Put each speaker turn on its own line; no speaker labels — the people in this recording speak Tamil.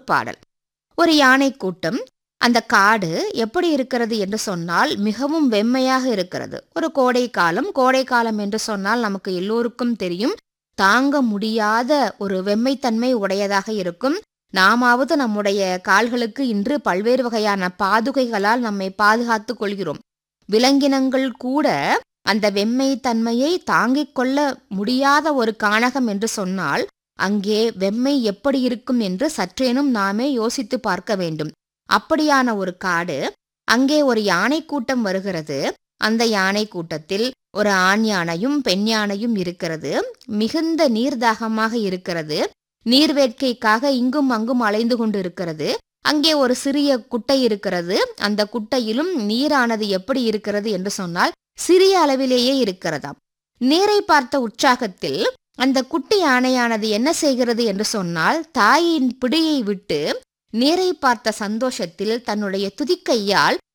பாடல் ஒரு யானை கூட்டம் அந்த காடு எப்படி இருக்கிறது என்று சொன்னால் மிகவும் வெம்மையாக இருக்கிறது ஒரு கோடை காலம் கோடை காலம் என்று சொன்னால் நமக்கு எல்லோருக்கும் தெரியும் தாங்க முடியாத ஒரு வெம்மைத்தன்மை உடையதாக இருக்கும் நாமாவது நம்முடைய கால்களுக்கு இன்று பல்வேறு வகையான பாதுகைகளால் நம்மை பாதுகாத்துக் கொள்கிறோம் விலங்கினங்கள் கூட அந்த வெம்மை தன்மையை தாங்கிக் கொள்ள முடியாத ஒரு கானகம் என்று சொன்னால் அங்கே வெம்மை எப்படி இருக்கும் என்று சற்றேனும் நாமே யோசித்து பார்க்க வேண்டும் அப்படியான ஒரு காடு அங்கே ஒரு யானை கூட்டம் வருகிறது அந்த யானை கூட்டத்தில் ஒரு ஆண் யானையும் பெண் யானையும் இருக்கிறது மிகுந்த நீர்தாகமாக இருக்கிறது நீர்வேட்கைக்காக இங்கும் அங்கும் அலைந்து கொண்டு இருக்கிறது அங்கே ஒரு சிறிய குட்டை இருக்கிறது அந்த குட்டையிலும் நீரானது எப்படி இருக்கிறது என்று சொன்னால் சிறிய அளவிலேயே இருக்கிறதாம் நீரை பார்த்த உற்சாகத்தில் அந்த குட்டி யானையானது என்ன செய்கிறது என்று சொன்னால் தாயின் பிடியை விட்டு நீரை பார்த்த சந்தோஷத்தில் தன்னுடைய துதிக்கையால்